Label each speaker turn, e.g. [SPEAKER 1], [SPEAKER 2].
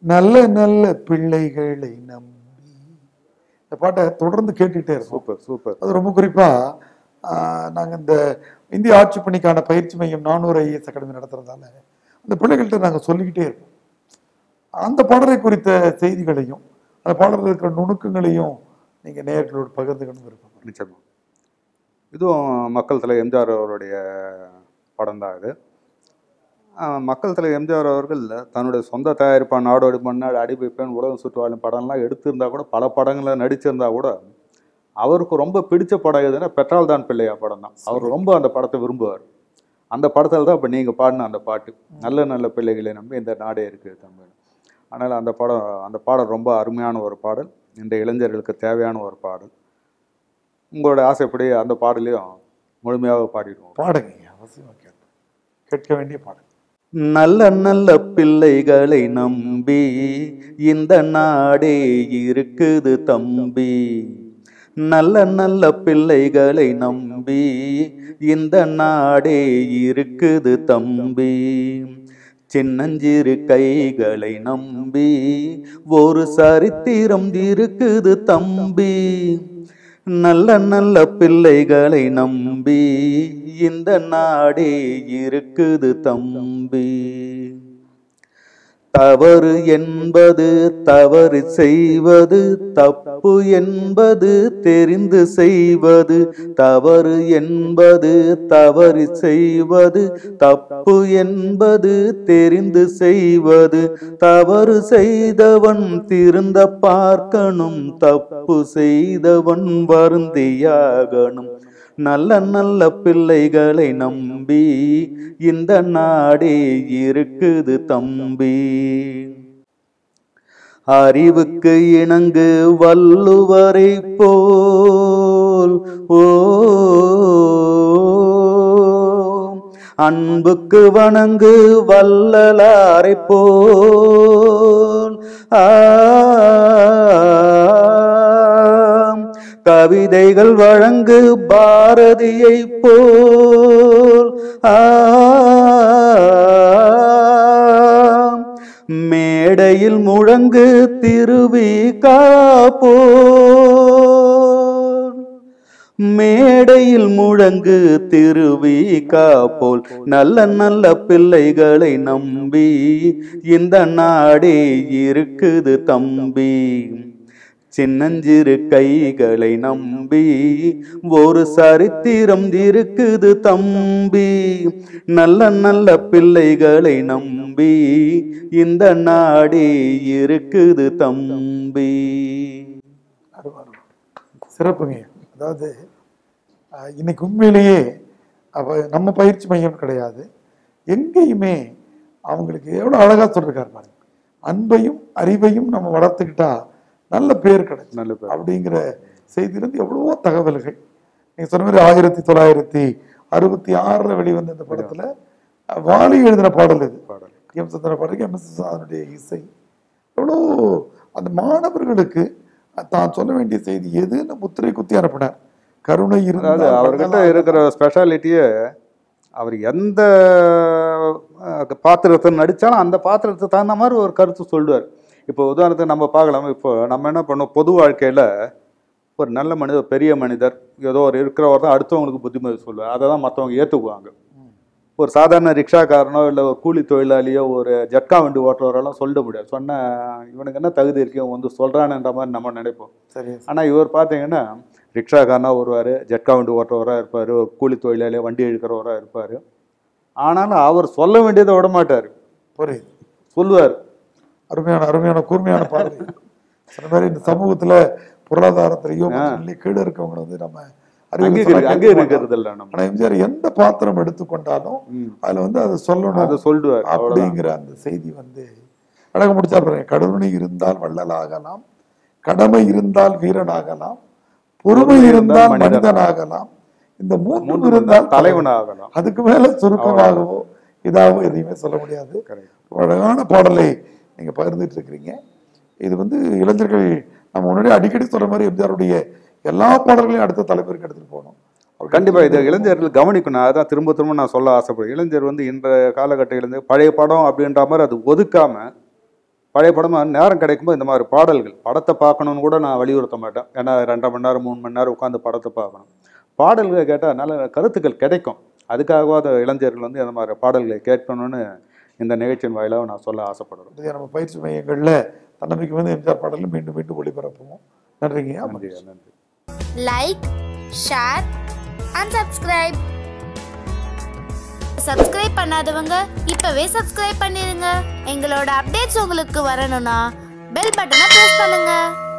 [SPEAKER 1] நல்ல நல்ல பிள்ளைகளை நம்பி இந்த பாட்டை தொடர்ந்து கேட்டுக்கிட்டே இருக்கோம்
[SPEAKER 2] சூப்பர் சூப்பர்
[SPEAKER 1] அது ரொம்ப குறிப்பா ஆஹ், நாங்க இந்த இந்திய ஆட்சி பணிக்கான பயிற்சி மையம் நானூறு ஐஎஸ் அகாடமி நடத்துறதால அந்த பிள்ளைகள்கிட்ட நாங்க சொல்லிக்கிட்டே இருக்கோம் அந்த பாடலை குறித்த செய்திகளையும் அந்த பாடலில் இருக்கிற நுணுக்கங்களையும் நீங்க நேயர்களோடு பகிர்ந்துக்கணும் விருப்பம்
[SPEAKER 2] நிச்சயமா இதுவும் மக்கள் தலை எம்ஜிஆர் அவருடைய படம் தான் இது ஆஹ் மக்கள் தலை எம்ஜிஆர் அவர்கள் தன்னுடைய சொந்த தயாரிப்பான் நாடோடி மண்ணாடு அடிபைப்பேன் உலகம் சுற்றுவாழும் படம்லாம் எடுத்திருந்தா கூட பல படங்களில் நடிச்சிருந்தா கூட அவருக்கு ரொம்ப பிடிச்ச படம் எதுன்னா பெட்ரோல் தான் பிள்ளையா படம் தான் அவர் ரொம்ப அந்த படத்தை விரும்புவார் அந்த படத்தில் தான் இப்போ நீங்கள் பாடின அந்த பாட்டு நல்ல நல்ல பிள்ளைகளை நம்பி இந்த நாடே இருக்குது தமிழ் அதனால் அந்த படம் அந்த பாடல் ரொம்ப அருமையான ஒரு பாடல் இந்த இளைஞர்களுக்கு தேவையான ஒரு பாடல் உங்களோட ஆசைப்படி அந்த பாடலையும் முழுமையாக பாடிடுவோம்
[SPEAKER 1] பாடுங்க அவசியமா கேட்போம் கேட்க வேண்டிய பாடல்
[SPEAKER 2] நல்ல நல்ல பிள்ளைகளை நம்பி இந்த நாடே இருக்குது தம்பி நல்ல நல்ல பிள்ளைகளை நம்பி இந்த நாடே இருக்குது தம்பி சின்னஞ்சிறு கைகளை நம்பி ஒரு சரித்திரம் இருக்குது தம்பி நல்ல நல்ல பிள்ளைகளை நம்பி இந்த நாடே இருக்குது தம்பி தவறு என்பது தவறு செய்வது தப்பு என்பது தெரிந்து செய்வது தவறு என்பது தவறு செய்வது தப்பு என்பது தெரிந்து செய்வது தவறு செய்தவன் திருந்த பார்க்கணும் தப்பு செய்தவன் வருந்தியாகணும் நல்ல நல்ல பிள்ளைகளை நம்பி இந்த நாடே இருக்குது தம்பி அறிவுக்கு இணங்கு வள்ளுவரை போல் ஓ அன்புக்கு வணங்கு வள்ளலாரை போல் ஆ கவிதைகள் வழங்கு பாரதியை போல் ஆ மேடையில் முழங்கு திருவிகா போல் மேடையில் முழங்கு திருவிகா போல் நல்ல நல்ல பிள்ளைகளை நம்பி இந்த நாடே இருக்குது தம்பி சின்னஞ்சிறு கைகளை நம்பி ஒரு சரித்திரம் இருக்குது தம்பி நல்ல நல்ல பிள்ளைகளை நம்பி இந்த நாடே இருக்குது தம்பி
[SPEAKER 1] அருமை, அருமை. சிறப்புங்க அதாவது அஹ், இன்னைக்கு உண்மையிலேயே அவ நம்ம பயிற்சி மையம் கிடையாது எங்கேயுமே அவங்களுக்கு எவ்வளோ அழகா சொல்லிருக்காரு பாருங்க அன்பையும் அறிவையும் நம்ம வளர்த்துக்கிட்டா நல்ல பேர் கிடைக்கும்
[SPEAKER 2] நல்ல பேர்.
[SPEAKER 1] அப்படிங்கிற செய்தியிலிருந்து எவ்வளவோ தகவல்கள் நீங்க சொன்ன மாதிரி ஆயிரத்தி தொள்ளாயிரத்தி அறுபத்தி ஆறுல வெளிவந்த இந்த படத்துல அஹ், வாலி எழுதின பாடல் இது
[SPEAKER 2] பாடல்.
[SPEAKER 1] எம் சந்திர பாடலுக்கு எம் எஸ் அதனுடைய இசை எவ்வளோ அந்த மாணவர்களுக்கு தான் சொல்ல வேண்டிய செய்தி எதுன்னு முத்திரை குத்தி அனுப்பினார் கருணை
[SPEAKER 2] அதாவது
[SPEAKER 1] இருந்தால்
[SPEAKER 2] அவர்கிட்ட
[SPEAKER 1] வள்ளலார்
[SPEAKER 2] இருக்கிற ஸ்பெஷாலிட்டியே அவர் எந்த அஹ், பாத்திரத்தை நடித்தாலும் அந்த பாத்திரத்துக்கு தகுந்த மாதிரி ஒரு கருத்து சொல்லுவார் இப்போ உதாரணத்துக்கு நம்ம பார்க்கலாம் இப்போ நம்ம என்ன பண்ணோம் பொது வாழ்க்கையில் ஒரு நல்ல மனிதர் பெரிய மனிதர் ஏதோ ஒரு இருக்கிறவர் தான் அடுத்தவங்களுக்கு புத்திமதி சொல்லுவார் அதை தான் மற்றவங்க ஏற்றுக்குவாங்க ஒரு சாதாரண ரிக்ஷாக்காரனோ இல்லை ஒரு கூலி தொழிலாளியோ ஒரு ஜட்கா வண்டி ஓட்டுறவரெல்லாம் சொல்ல முடியாது சொன்ன இவனுக்கு என்ன தகுதி இருக்கு இவன் வந்து சொல்கிறானுன்ற மாதிரி நம்ம நினைப்போம்
[SPEAKER 1] சரி
[SPEAKER 2] ஆனால் இவர் பார்த்தீங்கன்னா ரிக்ஷாக்காரனாக வருவார் ஜட்கா வண்டி ஓட்டுறவராக இருப்பார் ஒரு கூலி தொழிலாளியாக வண்டி இழுக்கிறவராக இருப்பார் ஆனாலும் அவர் சொல்ல வேண்டியதை விட மாட்டார்
[SPEAKER 1] புரியுது
[SPEAKER 2] சொல்லுவார்
[SPEAKER 1] அருமையான அருமையான கூர்மையான பாடல் சொன்ன மாதிரி இந்த சமூகத்துல பொருளாதாரத்திலேயோ மற்றதிலேயோ கீழே இருக்கவங்களை வந்து நம்ம
[SPEAKER 2] அங்கே
[SPEAKER 1] அறிவுரை
[SPEAKER 2] இருக்கு-
[SPEAKER 1] சொல்ல
[SPEAKER 2] அங்கே
[SPEAKER 1] கேட்க மாட்டோம்.
[SPEAKER 2] இருக்கிறது இல்லை நம்ம
[SPEAKER 1] ஆனா எம்ஜிஆர் எந்த பாத்திரம் எடுத்துக்கொண்டாலும்
[SPEAKER 2] ம்.
[SPEAKER 1] அதுல வந்து அதை சொல்லணும்
[SPEAKER 2] அதை சொல்லுவார் அவ்வளோதான்
[SPEAKER 1] அப்படிங்கிற அந்த செய்தி வந்து அழக முடிச்சா பாருங்க கருணை இருந்தால் வள்ளலாகலாம் கடமை இருந்தால் வீரனாகலாம் பொறுமை இருந்தால் மனிதனாகலாம் இந்த மூன்று இருந்தால்
[SPEAKER 2] தலைவனாகலாம்
[SPEAKER 1] அதுக்கு மேல சுருக்கமாகவோ இதாகவோ எதையுமே சொல்ல முடியாது
[SPEAKER 2] Correct.
[SPEAKER 1] ஒரு அழகான பாடலை நீங்க பகிர்ந்துட்டு இருக்கிறீங்க இது வந்து இளைஞர்கள் நம்ம முன்னாடி அடிக்கடி சொல்ற மாதிரி எம்ஜிஆருடைய எல்லா பாடல்களையும் அடுத்த தலைமுறைக்கு எடுத்துட்டு போகணும் அவர்
[SPEAKER 2] கண்டிப்பா இது இளைஞர்கள் கவனிக்கணும் அதான் திரும்ப திரும்ப நான் சொல்ல ஆசைப்படுறேன் இளைஞர் வந்து இன்றைய காலகட்ட இளைஞர் பழைய படம் அப்படின்ற மாதிரி அது ஒதுக்காம பழைய படமாக நேரம் கிடைக்கும்போது இந்த மாதிரி பாடல்கள் படத்தை பார்க்கணுன்னு கூட நான் வலியுறுத்த மாட்டேன் ஏன்னா ரெண்டரை மணி நேரம் மூணு மணி நேரம் உட்காந்து படத்தை பார்க்கணும் பாடல்களை கேட்டால் நல்ல கருத்துக்கள் கிடைக்கும் அதுக்காகவாத இளைஞர்கள் வந்து இந்த மாதிரி பாடல்களை கேட்கணும்னு இந்த நிகழ்ச்சியின் வாயிலாக நான் சொல்ல ஆசைப்படுறேன்
[SPEAKER 1] அடுத்து நம்ம பயிற்சி மையங்களில் தன்னம்பிக்கை வந்து எம்ஜிஆர் பாடல்கள் மீண்டும் மீண்டும் ஒளிபரப்புவோம் நன்றிங்க
[SPEAKER 2] நன்றி நன்றி
[SPEAKER 3] like share and subscribe subscribe பண்ணாதவங்க இப்பவே சப்ஸ்கிரைப் பண்ணிருங்க எங்களோட அப்டேட்ஸ் உங்களுக்கு வரணும்னா பெல் பட்டனை ப்ரெஸ் பண்ணுங்க